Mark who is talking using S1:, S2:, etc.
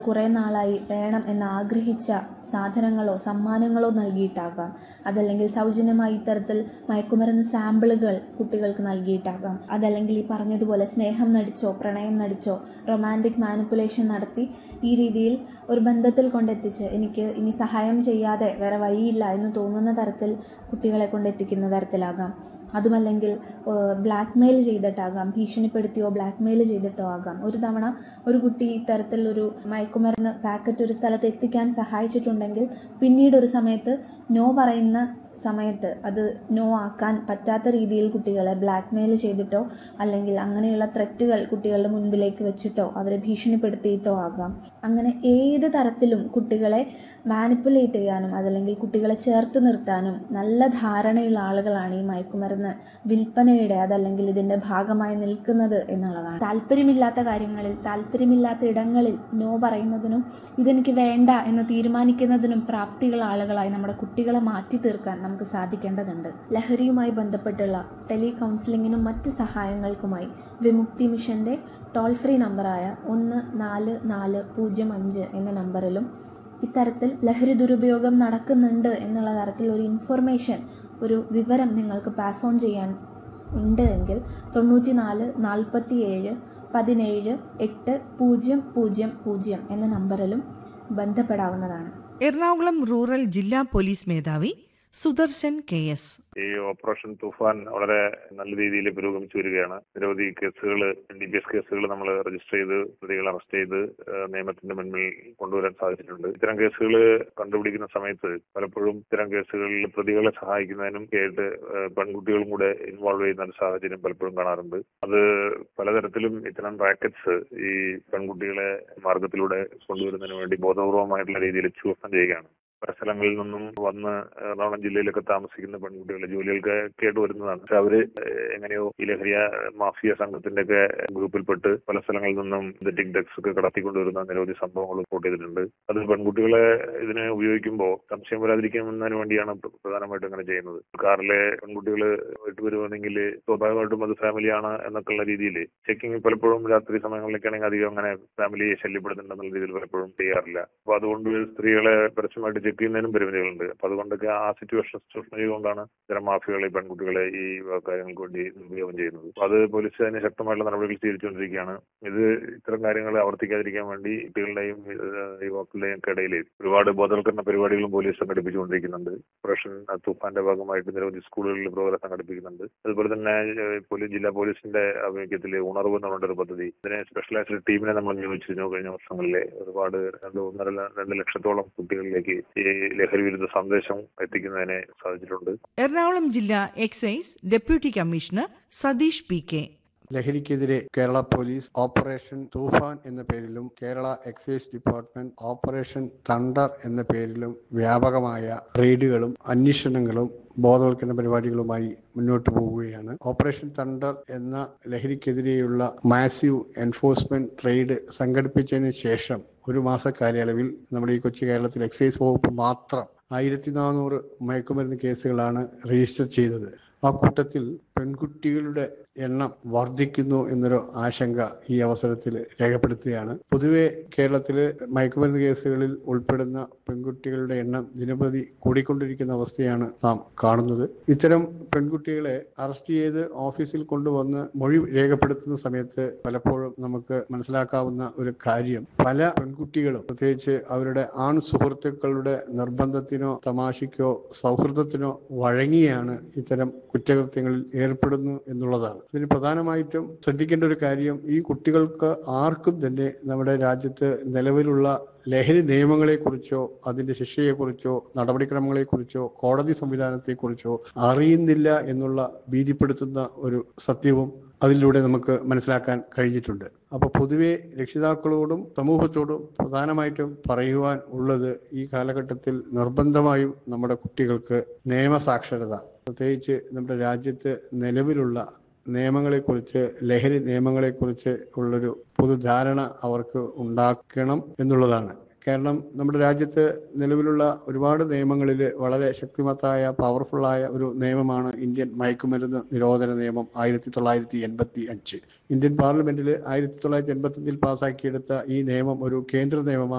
S1: കുറേ നാളായി വേണം എന്ന് ആഗ്രഹിച്ച സാധനങ്ങളോ സമ്മാനങ്ങളോ നൽകിയിട്ടാകാം അതല്ലെങ്കിൽ സൗജന്യമായി ഇത്തരത്തിൽ മയക്കുമരുന്ന് സാമ്പിളുകൾ കുട്ടികൾക്ക് നൽകിയിട്ടാകാം അതല്ലെങ്കിൽ ഈ പറഞ്ഞതുപോലെ സ്നേഹം നടിച്ചോ പ്രണയം നടിച്ചോ റൊമാൻറ്റിക് മാനിപ്പുലേഷൻ നടത്തി ഈ രീതിയിൽ ഒരു ബന്ധത്തിൽ കൊണ്ടെത്തിച്ച് എനിക്ക് ഇനി സഹായം ചെയ്യാതെ വേറെ വഴിയില്ല എന്ന് തോന്നുന്ന തരത്തിൽ കുട്ടികളെ കൊണ്ടെത്തിക്കുന്ന തരത്തിലാകാം അതുമല്ലെങ്കിൽ ബ്ലാക്ക് മെയിൽ ചെയ്തിട്ടാകാം ഭീഷണിപ്പെടുത്തിയോ ബ്ലാക്ക് മെയിൽ ചെയ്തിട്ടോ ആകാം ഒരു തവണ ഒരു കുട്ടി ഇത്തരത്തിൽ ഒരു മയക്കുമരുന്ന് പാക്കറ്റ് ഒരു സ്ഥലത്ത് എത്തിക്കാൻ സഹായിച്ചിട്ടുണ്ടെങ്കിൽ പിന്നീട് ഒരു സമയത്ത് നോ പറയുന്ന സമയത്ത് അത് നോ ആക്കാൻ പറ്റാത്ത രീതിയിൽ കുട്ടികളെ ബ്ലാക്ക് മെയിൽ ചെയ്തിട്ടോ അല്ലെങ്കിൽ അങ്ങനെയുള്ള ത്രെറ്റുകൾ കുട്ടികളുടെ മുൻപിലേക്ക് വെച്ചിട്ടോ അവരെ ഭീഷണിപ്പെടുത്തിയിട്ടോ ആകാം അങ്ങനെ ഏത് തരത്തിലും കുട്ടികളെ മാനിപ്പുലേറ്റ് ചെയ്യാനും അതല്ലെങ്കിൽ കുട്ടികളെ ചേർത്ത് നിർത്താനും നല്ല ധാരണയുള്ള ആളുകളാണ് ഈ മയക്കുമരുന്ന് വിൽപ്പനയുടെ അതല്ലെങ്കിൽ ഇതിൻ്റെ ഭാഗമായി നിൽക്കുന്നത് എന്നുള്ളതാണ് താല്പര്യമില്ലാത്ത കാര്യങ്ങളിൽ താല്പര്യമില്ലാത്ത ഇടങ്ങളിൽ നോ പറയുന്നതിനും ഇതെനിക്ക് വേണ്ട എന്ന് തീരുമാനിക്കുന്നതിനും പ്രാപ്തിയുള്ള ആളുകളായി നമ്മുടെ കുട്ടികളെ മാറ്റി തീർക്കാൻ നമുക്ക് സാധിക്കേണ്ടതുണ്ട് ലഹരിയുമായി ബന്ധപ്പെട്ടുള്ള ടെലി കൗൺസിലിങ്ങിനും മറ്റ് സഹായങ്ങൾക്കുമായി വിമുക്തി മിഷൻ്റെ ടോൾ ഫ്രീ നമ്പറായ ഒന്ന് നാല് നാല് പൂജ്യം അഞ്ച് എന്ന നമ്പറിലും ഇത്തരത്തിൽ ലഹരി ദുരുപയോഗം നടക്കുന്നുണ്ട് എന്നുള്ള തരത്തിൽ ഒരു ഇൻഫർമേഷൻ ഒരു വിവരം നിങ്ങൾക്ക് പാസ് ഓൺ ചെയ്യാൻ ഉണ്ട് എങ്കിൽ തൊണ്ണൂറ്റി നാല് നാൽപ്പത്തി ഏഴ് പതിനേഴ് എട്ട് പൂജ്യം പൂജ്യം പൂജ്യം എന്ന നമ്പറിലും ബന്ധപ്പെടാവുന്നതാണ്
S2: എറണാകുളം റൂറൽ ജില്ലാ പോലീസ് മേധാവി സുദർശൻ കെ എസ്
S3: ഈ ഓപ്പറേഷൻ തുഫാൻ വളരെ നല്ല രീതിയിൽ പുരോഗമിച്ചു വരികയാണ് നിരവധി കേസുകൾ ഡി പി എസ് കേസുകൾ നമ്മൾ രജിസ്റ്റർ ചെയ്ത് പ്രതികളെ അറസ്റ്റ് ചെയ്ത് ഏഹ്, നിയമത്തിന്റെ മുൻപിൽ കൊണ്ടുവരാൻ സാധിച്ചിട്ടുണ്ട് ഇത്തരം കേസുകൾ കണ്ടുപിടിക്കുന്ന സമയത്ത് പലപ്പോഴും ഇത്തരം കേസുകളിൽ പ്രതികളെ സഹായിക്കുന്നതിനും ആയിട്ട് ഏഹ്, പെൺകുട്ടികളും കൂടെ ഇൻവോൾവ് ചെയ്യുന്ന ഒരു സാഹചര്യം പലപ്പോഴും കാണാറുണ്ട് അത് പലതരത്തിലും ഇത്തരം റാക്കറ്റ്സ് ഈ പെൺകുട്ടികളെ മാർഗത്തിലൂടെ കൊണ്ടുവരുന്നതിന് വേണ്ടി ബോധപൂർവമായിട്ടുള്ള രീതിയിൽ ചൂഷണം ചെയ്യുകയാണ് പല സ്ഥലങ്ങളിൽ നിന്നും വന്ന് എറണാകുളം ജില്ലയിലൊക്കെ താമസിക്കുന്ന പെൺകുട്ടികൾ ജോലികൾക്ക് കേട്ട് വരുന്നതാണ് പക്ഷെ അവര് എങ്ങനെയോ ഈ ലഹരിയ മാഫിയ സംഘത്തിന്റെ ഒക്കെ ഗ്രൂപ്പിൽപ്പെട്ട് പല സ്ഥലങ്ങളിൽ നിന്നും സിന്തറ്റിക് ഡ്രഗ്സ് ഒക്കെ കടത്തിക്കൊണ്ടുവരുന്ന നിരവധി സംഭവങ്ങൾ റിപ്പോർട്ട് ചെയ്തിട്ടുണ്ട് അത് പെൺകുട്ടികളെ ഇതിനെ ഉപയോഗിക്കുമ്പോൾ സംശയം വരാതിരിക്കുന്നതിന് വേണ്ടിയാണ് പ്ര- പ്രധാനമായിട്ടും അങ്ങനെ ചെയ്യുന്നത് കാറിലെ പെൺകുട്ടികൾ വീട്ടിൽ വരുവാണെങ്കിൽ സ്വാഭാവികമായിട്ടും അത് ഫാമിലിയാണ് എന്നൊക്കെയുള്ള രീതിയിൽ ചെക്കിംഗ് പലപ്പോഴും രാത്രി സമയങ്ങളിലൊക്കെയാണെങ്കിൽ അധികം അങ്ങനെ ഫാമിലിയെ ശല്യപ്പെടുന്നുണ്ടെന്നുള്ള രീതിയിൽ പലപ്പോഴും ചെയ്യാറില്ല അപ്പൊ അതുകൊണ്ട് സ്ത്രീകളെ പരസ്യമായിട്ട് ചെക്ക് ചെയ്യുന്നതിനും പരിമിതികളുണ്ട് അപ്പൊ അതുകൊണ്ടൊക്കെ ആ സിറ്റുവേഷൻ ചൂഷണം ചെയ്തുകൊണ്ടാണ് ഇത്തരം മാഫിയകൾ ഈ പെൺകുട്ടികളെ ഈ കാര്യങ്ങൾക്ക് വേണ്ടി ഉപയോഗം ചെയ്യുന്നത് അപ്പൊ അത് പോലീസ് അതിന് ശക്തമായിട്ടുള്ള നടപടികൾ സ്വീകരിച്ചുകൊണ്ടിരിക്കുകയാണ് ഇത് ഇത്തരം കാര്യങ്ങൾ ആവർത്തിക്കാതിരിക്കാൻ വേണ്ടി കുട്ടികളുടെയും ഏഹ്, യുവാക്കളുടെയും ഒക്കെ ഇടയിൽ ഒരുപാട് ബോധവൽക്കരണ പരിപാടികളും പോലീസ് സംഘടിപ്പിച്ചുകൊണ്ടിരിക്കുന്നുണ്ട് ഓപ്പറേഷൻ തൂഫാന്റെ ഭാഗമായിട്ട് നിരവധി സ്കൂളുകളിൽ പ്രോഗ്രാം സംഘടിപ്പിക്കുന്നുണ്ട് അതുപോലെ തന്നെ ഏഹ്, പോലീസ് ജില്ലാ പോലീസിന്റെ ആഭിമുഖ്യത്തിൽ ഉണർവ് എന്ന് പറഞ്ഞൊരു പദ്ധതി ഇതിനെ സ്പെഷ്യലൈസ്ഡ് ടീമിനെ നമ്മൾ നിയോഗിച്ചിരുന്നു കഴിഞ്ഞ വർഷങ്ങളിലെ ഒരുപാട് രണ്ട് ഒന്നര ല- രണ്ട് ലക്ഷത്തോളം കുട്ടികളിലേക്ക് ഈ ലഹരി വിരുദ്ധ സന്ദേശം എത്തിക്കുന്നതിനെ സാധിച്ചിട്ടുണ്ട്
S2: എറണാകുളം ജില്ലാ excise deputy commissioner Satheesh P K
S4: ലഹരിക്കെതിരെ കേരള പോലീസ് ഓപ്പറേഷൻ തൂഫാൻ എന്ന പേരിലും Kerala excise department operation thunder എന്ന പേരിലും വ്യാപകമായ റെയ്ഡുകളും അന്വേഷണങ്ങളും ബോധവൽക്കരണ പരിപാടികളുമായി മുന്നോട്ട് പോവുകയാണ് ഓപ്പറേഷൻ തണ്ടർ എന്ന ലഹരിക്കെതിരെയുള്ള മാസീവ് എൻഫോഴ്സ്മെന്റ് റെയ്ഡ് സംഘടിപ്പിച്ചതിന് ശേഷം ഒരു മാസ കാലയളവിൽ നമ്മുടെ ഈ കൊച്ചു കേരളത്തിൽ എക്സൈസ് വകുപ്പ് മാത്രം ആയിരത്തി നാനൂറ് മയക്കുമരുന്ന് കേസുകളാണ് രജിസ്റ്റർ ചെയ്തത് ആ കൂട്ടത്തിൽ പെൺകുട്ടികളുടെ എണ്ണം വർദ്ധിക്കുന്നു എന്നൊരു ആശങ്ക ഈ അവസരത്തിൽ രേഖപ്പെടുത്തുകയാണ് പൊതുവെ കേരളത്തില് മയക്കുമരുന്ന് കേസുകളിൽ ഉൾപ്പെടുന്ന പെൺകുട്ടികളുടെ എണ്ണം ദിനപ്രതി കൂടിക്കൊണ്ടിരിക്കുന്ന അവസ്ഥയാണ് നാം കാണുന്നത് ഇത്തരം പെൺകുട്ടികളെ അറസ്റ്റ് ചെയ്ത് ഓഫീസിൽ കൊണ്ടുവന്ന് മൊഴി രേഖപ്പെടുത്തുന്ന സമയത്ത് പലപ്പോഴും നമുക്ക് മനസ്സിലാക്കാവുന്ന ഒരു കാര്യം പല പെൺകുട്ടികളും പ്രത്യേകിച്ച് അവരുടെ ആൺ സുഹൃത്തുക്കളുടെ നിർബന്ധത്തിനോ തമാശയ്ക്കോ സൗഹൃദത്തിനോ വഴങ്ങിയാണ് ഇത്തരം കുറ്റകൃത്യങ്ങളിൽ ഏർപ്പെടുന്നു എന്നുള്ളതാണ് ഇതിന് പ്രധാനമായിട്ടും ശ്രദ്ധിക്കേണ്ട ഒരു കാര്യം ഈ കുട്ടികൾക്ക് ആർക്കും തന്നെ നമ്മുടെ രാജ്യത്ത് നിലവിലുള്ള ലഹരി നിയമങ്ങളെക്കുറിച്ചോ അതിന്റെ ശിക്ഷയെക്കുറിച്ചോ നടപടിക്രമങ്ങളെക്കുറിച്ചോ കോടതി സംവിധാനത്തെക്കുറിച്ചോ അറിയുന്നില്ല എന്നുള്ള ഭീതിപ്പെടുത്തുന്ന ഒരു സത്യവും അതിലൂടെ നമുക്ക് മനസ്സിലാക്കാൻ കഴിഞ്ഞിട്ടുണ്ട് അപ്പൊ പൊതുവെ രക്ഷിതാക്കളോടും സമൂഹത്തോടും പ്രധാനമായിട്ടും പറയുവാൻ ഉള്ളത് ഈ കാലഘട്ടത്തിൽ നിർബന്ധമായും നമ്മുടെ കുട്ടികൾക്ക് നിയമസാക്ഷരത പ്രത്യേകിച്ച് നമ്മുടെ രാജ്യത്ത് നിലവിലുള്ള നിയമങ്ങളെക്കുറിച്ച് ലഹരി നിയമങ്ങളെക്കുറിച്ച് ഉള്ളൊരു പൊതുധാരണ അവർക്ക് ഉണ്ടാക്കണം എന്നുള്ളതാണ് കാരണം നമ്മുടെ രാജ്യത്ത് നിലവിലുള്ള ഒരുപാട് നിയമങ്ങളിൽ വളരെ ശക്തിമത്തായ പവർഫുള്ളായ ഒരു നിയമമാണ് ഇന്ത്യൻ മയക്കുമരുന്ന് നിരോധന നിയമം ആയിരത്തി തൊള്ളായിരത്തി എൺപത്തി അഞ്ച് ഇന്ത്യൻ പാർലമെന്റിൽ ആയിരത്തി തൊള്ളായിരത്തി എൺപത്തി അഞ്ചിൽ പാസ്സാക്കിയെടുത്ത ഈ നിയമം ഒരു കേന്ദ്ര നിയമമാണ്